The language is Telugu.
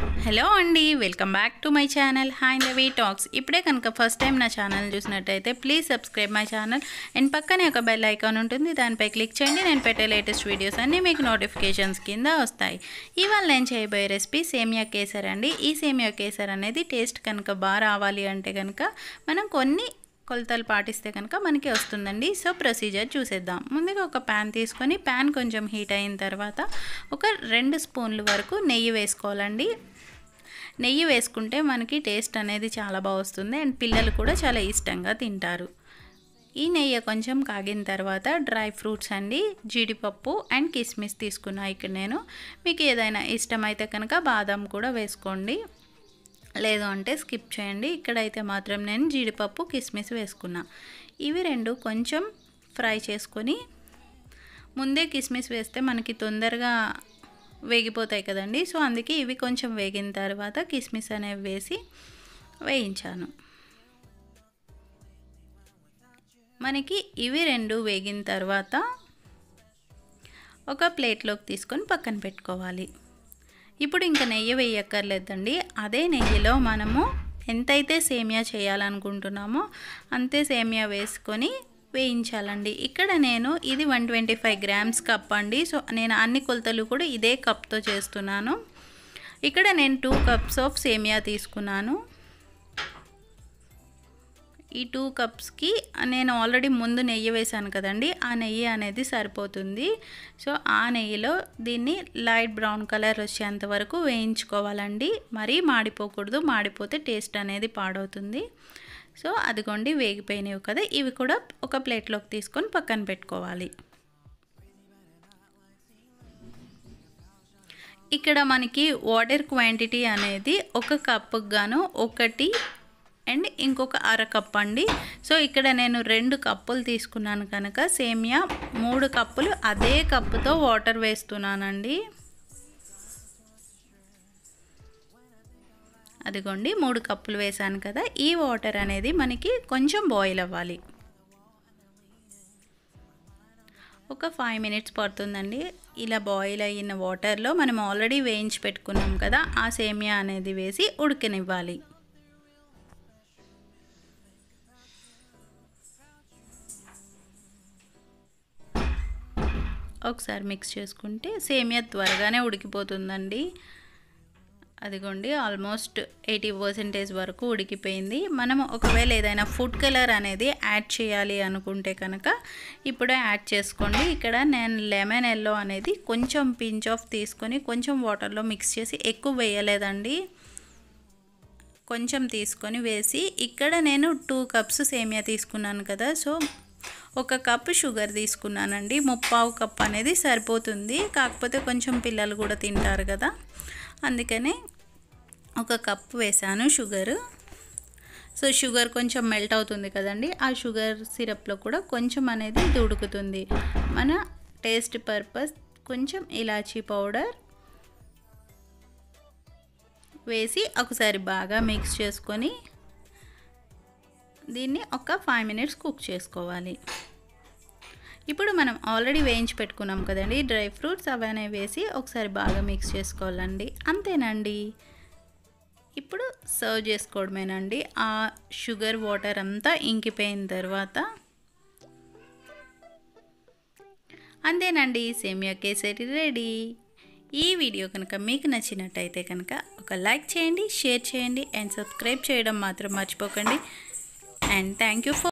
హలో అండి welcome back to my channel hi Lavi talks ఇప్పుడే కనుక ఫస్ట్ టైం నా ఛానల్ చూసినట్టయితే please subscribe my channel and పక్కనే ఒక బెల్ ఐకాన్ ఉంటుంది దానిపై క్లిక్ చేయండి నేను పెట్టే లేటెస్ట్ వీడియోస్ అన్నీ మీకు నోటిఫికేషన్స్ కింద వస్తాయి ఇవాళ నేను చేయబోయే రెసిపీ సేమియా కేసర్ అండి ఈ సేమియా కేసర్ అనేది టేస్ట్ కనుక బాగా రావాలి అంటే కనుక మనం కొన్ని కొలతలు పాటిస్తే కనుక మనకి వస్తుందండి సో ప్రొసీజర్ చూసేద్దాం ముందుగా ఒక ప్యాన్ తీసుకొని ప్యాన్ కొంచెం హీట్ అయిన తర్వాత ఒక రెండు స్పూన్ల వరకు నెయ్యి వేసుకోవాలండి నెయ్యి వేసుకుంటే మనకి టేస్ట్ అనేది చాలా బాగా వస్తుంది అండ్ పిల్లలు కూడా చాలా ఇష్టంగా తింటారు ఈ నెయ్యి కొంచెం కాగిన తర్వాత డ్రై ఫ్రూట్స్ అండి జీడిపప్పు అండ్ కిస్మిస్ తీసుకున్నా ఇక్కడ నేను మీకు ఏదైనా ఇష్టమైతే కనుక బాదం కూడా వేసుకోండి లేదు అంటే స్కిప్ చేయండి ఇక్కడైతే మాత్రం నేను జీడిపప్పు కిస్మిస్ వేసుకున్నా ఇవి రెండు కొంచెం ఫ్రై చేసుకొని ముందే కిస్మిస్ వేస్తే మనకి తొందరగా వేగిపోతాయి కదండి సో అందుకే ఇవి కొంచెం వేగిన తర్వాత కిస్మిస్ అనేవి వేసి వేయించాను మనకి ఇవి రెండు వేగిన తర్వాత ఒక ప్లేట్లోకి తీసుకొని పక్కన పెట్టుకోవాలి ఇప్పుడు ఇంకా నెయ్యి వేయక్కర్లేదండి అదే నెయ్యిలో మనము ఎంతైతే సేమియా చేయాలనుకుంటున్నామో అంతే సేమియా వేసుకొని వేయించాలండి ఇక్కడ నేను ఇది one twenty five grams cup అండి సో నేను అన్ని కొలతలు కూడా ఇదే కప్తో చేస్తున్నాను ఇక్కడ నేను టూ కప్స్ ఆఫ్ సేమియా తీసుకున్నాను ఈ టూ కప్స్కి నేను ఆల్రెడీ ముందు నెయ్యి వేశాను కదండి ఆ నెయ్యి అనేది సరిపోతుంది సో ఆ నెయ్యిలో దీన్ని లైట్ బ్రౌన్ కలర్ వచ్చేంత వరకు వేయించుకోవాలండి మరీ మాడిపోకూడదు మాడిపోతే టేస్ట్ అనేది పాడవుతుంది సో అదిగోండి వేగిపోయినవి కదా ఇవి కూడా ఒక ప్లేట్లోకి తీసుకొని పక్కన పెట్టుకోవాలి ఇక్కడ మనకి వాటర్ క్వాంటిటీ అనేది ఒక కప్పుకు గాను ఒకటి అండ్ ఇంకొక అర కప్ అండి సో ఇక్కడ నేను రెండు కప్పులు తీసుకున్నాను కనుక సేమియా మూడు కప్పులు అదే కప్పుతో వాటర్ వేస్తున్నానండి అదిగోండి మూడు కప్పులు వేసాను కదా ఈ వాటర్ అనేది మనకి కొంచెం బాయిల్ అవ్వాలి ఒక ఫైవ్ మినిట్స్ పడుతుందండి ఇలా బాయిల్ అయిన వాటర్లో మనం ఆల్రెడీ వేయించి పెట్టుకున్నాం కదా ఆ సేమియా అనేది వేసి ఉడకనివ్వాలి ఒకసారి మిక్స్ చేసుకుంటే సేమియా త్వరగానే ఉడికిపోతుందండి అదిగోండి ఆల్మోస్ట్ ఎయిటీ పర్సెంటేజ్ వరకు ఉడికిపోయింది మనం ఒకవేళ ఏదైనా ఫుడ్ కలర్ అనేది యాడ్ చేయాలి అనుకుంటే కనుక ఇప్పుడే యాడ్ చేసుకోండి ఇక్కడ నేను లెమన్ ఎల్లో అనేది కొంచెం పించ్ ఆఫ్ తీసుకొని కొంచెం వాటర్లో మిక్స్ చేసి ఎక్కువ వేయలేదండి కొంచెం తీసుకొని వేసి ఇక్కడ నేను టూ కప్స్ సేమియా తీసుకున్నాను కదా సో ఒక కప్ షుగర్ తీసుకున్నానండి ముప్పావు కప్ అనేది సరిపోతుంది కాకపోతే కొంచెం పిల్లలు కూడా తింటారు కదా అందుకని ఒక కప్ వేసాను షుగర్ సో షుగర్ కొంచెం మెల్ట్ అవుతుంది కదండి ఆ షుగర్ సిరప్లో కూడా కొంచెం అనేది ఉడుకుతుంది మన టేస్ట్ పర్పస్ కొంచెం ఇలాచీ పౌడర్ వేసి ఒకసారి బాగా మిక్స్ చేసుకొని దీన్ని ఒక ఫైవ్ మినిట్స్ కుక్ చేసుకోవాలి ఇప్పుడు మనం ఆల్రెడీ వేయించి పెట్టుకున్నాం కదండి డ్రై ఫ్రూట్స్ అవన్నీ వేసి ఒకసారి బాగా మిక్స్ చేసుకోవాలండి అంతేనండి ఇప్పుడు సర్వ్ చేసుకోవడమేనండి ఆ షుగర్ వాటర్ అంతా ఇంకిపోయిన తర్వాత అంతేనండి సేమియా కేసరి రెడీ ఈ వీడియో కనుక మీకు నచ్చినట్టయితే కనుక ఒక లైక్ చేయండి షేర్ చేయండి అండ్ సబ్స్క్రైబ్ చేయడం మాత్రం మర్చిపోకండి అండ్ థ్యాంక్ యూ ఫర్